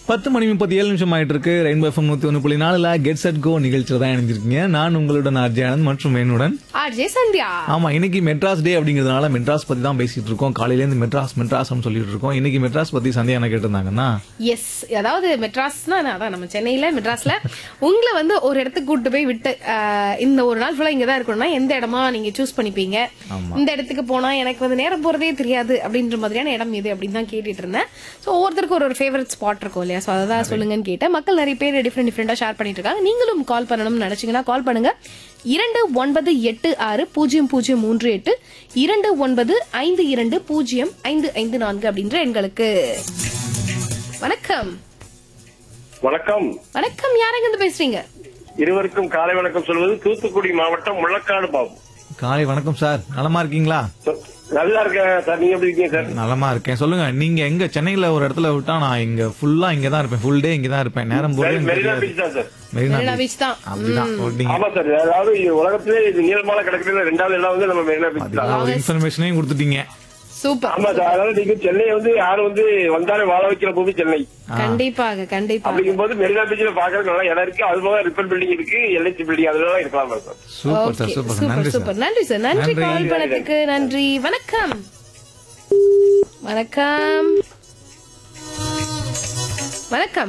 பத்து மணி முப்பத்தி ஏழு நிமிஷம் ஆயிட்டு இருக்கு ரெயின்போ எஃப்எம் நூத்தி ஒன்று புள்ளி நாலுல கெட் செட் கோ நிகழ்ச்சியில தான் இணைஞ்சிருக்கீங்க நான் உங்களுடன் ஆர்ஜி ஆனந்த் மற்றும் என்னுடன் ஆர்ஜே சந்தியா ஆமா இன்னைக்கு மெட்ராஸ் டே அப்படிங்கிறதுனால மெட்ராஸ் பத்தி தான் பேசிட்டு இருக்கோம் காலையில இருந்து மெட்ராஸ் மெட்ராஸ்னு சொல்லிட்டு இருக்கோம் இன்னைக்கு மெட்ராஸ் பத்தி சந்தியா என்ன கேட்டிருந்தாங்கன்னா எஸ் அதாவது மெட்ராஸ்னா அதான் நம்ம சென்னையில மெட்ராஸ்ல உங்களை வந்து ஒரு இடத்துக்கு கூட்டு போய் விட்டு ஆஹ், இந்த ஒரு நாள் ஃபுல்லா இங்க தான் இருக்கணும்னா எந்த இடமா நீங்க சூஸ் பண்ணிப்பீங்க இந்த இடத்துக்கு போனா எனக்கு வந்து நேரம் போறதே தெரியாது அப்படின்ற மாதிரியான இடம் எது அப்படின்னு தான் கேட்டுட்டு இருந்தேன் ஸோ ஒவ்வொருத்தருக்கு ஒரு ஒரு ஃபேவரட் ஸ்பாட் இருக்கும் இல்லையா ஸோ அதை தான் சொல்லுங்கன்னு கேட்டேன் மக்கள் நிறைய பேர் டிஃப்ரெண்ட் டிஃப்ரெண்டா ஷேர் பண்ணிட்டு இருக்காங்க நீங்களும் கால் பண்ணணும்னு நினைச்சீங்கன்னா கால் பண்ணுங்க இரண்டு ஒன்பது எட்டு ஆறு பூஜ்ஜியம் பூஜ்ஜியம் மூன்று எட்டு இரண்டு ஒன்பது ஐந்து இரண்டு பூஜ்ஜியம் ஐந்து ஐந்து நான்கு அப்படின்ற எண்களுக்கு வணக்கம் வணக்கம் வணக்கம் யாரெங்க இருந்து பேசுறீங்க இருவருக்கும் காலை வணக்கம் சொல்வது தூத்துக்குடி மாவட்டம் முள்ளக்காடு பாபு காலை வணக்கம் சார் நலமா இருக்கீங்களா சொ- நல்லா இருக்கேன் சார் நீங்க எப்படி இருக்கீங்க சார் நலமா இருக்கேன் சொல்லுங்க நீங்க எங்க சென்னையில ஒரு இடத்துல விட்டா நான் இங்க ஃபுல்லா இங்க தான் இருப்பேன் ஃபுல் டே இங்க தான் இருப்பேன் நேரம் போறது எனக்கு மெரினா தெரியாது. பீச் தான் sir Marina Marina beach beach தான் அப்படிதான் ஓட்டிங்க ஆமா சார் அதாவது உலகத்திலே இது நீளமான கிடக்குறது ரெண்டாவது இடம் வந்து நம்ம மெரினா பீச் தான் பாத்தீங்களா, ஒரு இன்ஃபர்மேஷனையும் கொடுத்துட்டீங்க சூப்பர் ஆமா சார் அதாவது நீங்க சென்னை வந்து யாரும் வந்து வந்தாலும் வாழ வைக்கிற பூமி சென்னை கண்டிப்பாக கண்டிப்பாக அப்படிங்கும்போது மெரினா பீச்ல பாக்குறது நல்லா இடம் இருக்கு அது போக ரிப்பன் பில்டிங் இருக்கு எல்ஐசி பில்டிங் அதெல்லாம் இருக்கலாம் sir super sir Okay, super sir super நன்றி சார் சூப்பர் நன்றி சார் நன்றி நன்றி. கால் பண்ணதுக்கு நன்றி வணக்கம் வணக்கம் வணக்கம்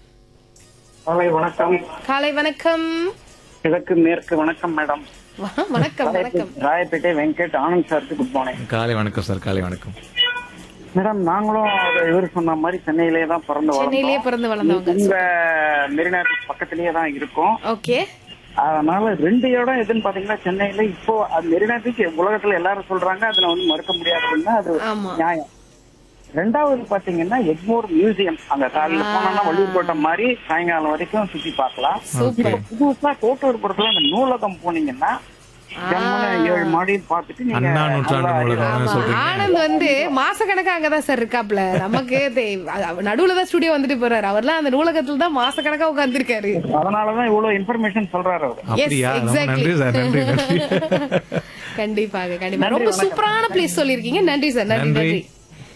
காலை வணக்கம் காலை வணக்கம் கிழக்கு மேற்கு வணக்கம் மேடம் வ- வணக்கம் வணக்கம் ராயப்பேட்டை வெங்கட் ஆனந்த் சாருக்கு குட் மார்னிங் காலை வணக்கம் சார் காலை வணக்கம் மேடம் நாங்களும் ஒரு இவர் சொன்ன மாதிரி சென்னையிலே தான் பிறந்து சென்னையிலேயே வளர்ந்தோம் பிறந்து வளர்ந்தவங்க உங்க மெரினா பீச் பக்கத்திலேயே தான் இருக்கோம் ஓகே அதனால ரெண்டு இடம் எதுன்னு பாத்தீங்கன்னா சென்னையில இப்போ அது மெரினா பீச் உலகத்துல எல்லாரும் சொல்றாங்க அதுல வந்து மறுக்க முடியாதுன்னா அது ஆமா. நியாயம் ரெண்டாவது பாத்தீங்கன்னா எக்மோர் மியூசியம் அங்க காலையில போனோம்னா வள்ளியூர் கோட்டம் மாதிரி சாயங்காலம் வரைக்கும் சுத்தி பார்க்கலாம் சூப்பர் இப்ப புதுசா கோட்டூர்புரத்துல அந்த நூலகம் போனீங்கன்னா ஜம்முன்னு ஏழு மாடி பார்த்துட்டு நீங்க அண்ணா நூற்றாண்டு நல்லா நூலகம் ஆமா, சொல்றீங்க ஆனந்த் வந்து மாசக்கணக்கா அங்கதான் சார் இருக்காப்ல நமக்கு தெ- அவ- நடுவுல தான் ஸ்டுடியோ வந்துட்டு போறாரு அவர்லாம் அந்த நூலகத்துல தான் மாசக்கணக்கா உட்கார்ந்துருக்காரு அதனாலதான் இவ்வளவு இன்ஃபர்மேஷன் சொல்றாரு அவரு அப்படியா ரொம்ப exactly. நன்றி சார் நன்றி நன்றி கண்டிப்பாக கண்டிப்பா ரொம்ப சூப்பரான பிளேஸ் சொல்லிருக்கீங்க நன்றி சார் நன்றி நன்றி. நன்றி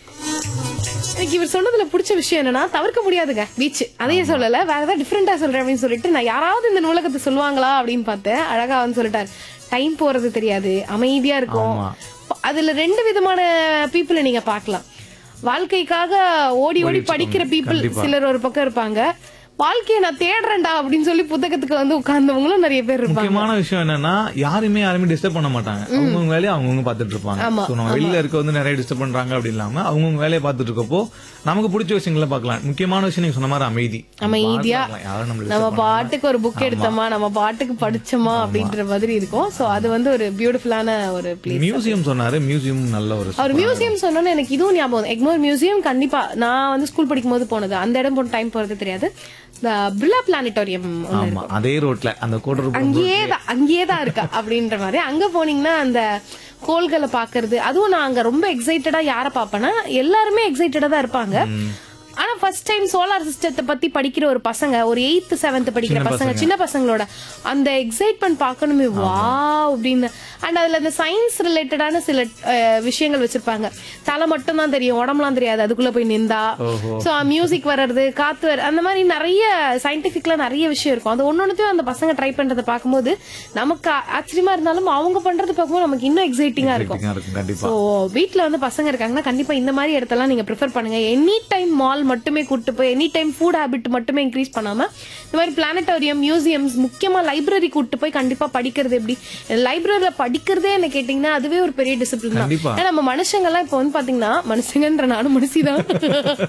எனக்கு இவர் சொன்னதுல பிடிச்ச விஷயம் என்னன்னா தவிர்க்க முடியாதுங்க பீச் அதையே சொல்லல வேற ஏதாவது டிஃப்ரெண்டா சொல்றேன் அப்படின்னு சொல்லிட்டு நான் யாராவது இந்த நூலகத்தை சொல்லுவாங்களா அப்படின்னு பார்த்தேன் அழகா வந்து சொல்லிட்டாரு டைம் போறது தெரியாது அமைதியா இருக்கும் ஆமா. அதுல ரெண்டு விதமான பீப்புளை நீங்க பார்க்கலாம் வாழ்க்கைக்காக ஓடி ஓடி படிக்கிற பீப்புள் கண்டிப்பா. சிலர் ஒரு பக்கம் இருப்பாங்க வாழ்க்கையை நான் தேடுறேன்டா அப்படின்னு சொல்லி புத்தகத்துக்கு வந்து உட்கார்ந்தவங்களும் நிறைய பேர் இருப்பாங்க முக்கியமான விஷயம் என்னன்னா யாருமே யாருமே டிஸ்டர்ப் பண்ண மாட்டாங்க அவங்கவுங்க வேலையை அவங்கவுங்க பாத்துட்டு இருப்பாங்க ஆமா, So, நம்ம வெளியில இருக்க வந்து நிறைய டிஸ்டர்ப் பண்றாங்க அப்படி இல்லாம அவங்கவுங்க வேலையை பாத்துட்டு இருக்கப்போ நமக்கு பிடிச்ச விஷயங்களை பார்க்கலாம் முக்கியமான விஷயம் நீங்க சொன்ன மாதிரி அமைதி அமைதியா நம்ம பாட்டுக்கு இருக்கலாம். யாரும் நம்மள நம்ம disturb பண்ண பாட்டுக்கு ஒரு புக் எடுத்தோமா நம்ம பாட்டுக்கு படிச்சோமா அப்படின்ற மாதிரி இருக்கும் சோ அது வந்து ஒரு பியூட்டிஃபுல்லான ஒரு பிளேஸ் மியூசியம் சொன்னாரு மியூசியம் நல்ல ஒரு அவர் மியூசியம் சொன்னோன்னு எனக்கு இதுவும் ஞாபகம் வந்து எக்மோர் மியூசியம் கண்டிப்பா நான் வந்து ஸ்கூல் படிக்கும் போது போனது அந்த இடம் போன டைம் போறது தெரியாது இந்த பிர்லா பிளானட்டோரியம் ஆமா அதே ரோட்ல அந்த கோட்டர் அங்கேயே தான் அங்கேயே தான் இருக்கா அப்படின்ற மாதிரி அங்க போனீங்கன்னா அந்த கோள்களை பாக்குறது அதுவும் நான் அங்க ரொம்ப எக்ஸைட்டடா யார பாப்பேன்னா எல்லாருமே எக்ஸைட்டடா தான் இருப்பாங்க ஆனா ஃபர்ஸ்ட் டைம் சோலார் சிஸ்டத்தை பத்தி படிக்கிற ஒரு பசங்க ஒரு எயித்து செவன்த் படிக்கிற சின்ன பசங்க பசங்க. சின்ன பசங்களோட அந்த எக்ஸைட்மெண்ட் பார்க்கணுமே வா அப்படின்னு அண்ட் அதுல இந்த சயின்ஸ் ரிலேட்டடான சில அஹ், விஷயங்கள் வச்சிருப்பாங்க தலை மட்டும் தான் தெரியும் உடம்புலாம் தெரியாது அதுக்குள்ள போய் நின்றா ஓஹோ. சோ மியூசிக் வர்றது காத்து வர அந்த மாதிரி நிறைய சயின்டிபிக்ல நிறைய விஷயம் இருக்கும் அது ஒன்னொன்னுத்தையும் அந்த பசங்க ட்ரை பண்றதை பார்க்கும்போது நமக்கு ஆ- ஆச்சரியமா இருந்தாலும் அவங்க பண்றது பார்க்கும்போது நமக்கு இன்னும் எக்ஸைட்டிங்கா இருக்கும் இருக்கும் கண்டிப்பா சோ வீட்ல வந்து பசங்க இருக்காங்கன்னா கண்டிப்பா இந்த மாதிரி இடத்தெல்லாம் நீங்க ப்ரிஃபர் பண்ணுங்க எனி டைம் மால் மட்டுமே கூட்டு போய் எனி டைம் ஃபுட் ஹேபிட் மட்டுமே இன்க்ரீஸ் பண்ணாம இந்த மாதிரி பிளானட்டோரியம் மியூசியம்ஸ் முக்கியமா லைப்ரரி கூட்டு போய் கண்டிப்பா படிக்கிறது எப்படி லைப்ரரியில படிக்கிறதே என்ன கேட்டீங்கன்னா அதுவே ஒரு பெரிய டிசிப்ளின் தான் கண்டிப்பா. ஏன்னா நம்ம மனுஷங்க எல்லாம் இப்ப வந்து பாத்தீங்கன்னா மனுஷங்கன்ற நானும் மனுஷிதான்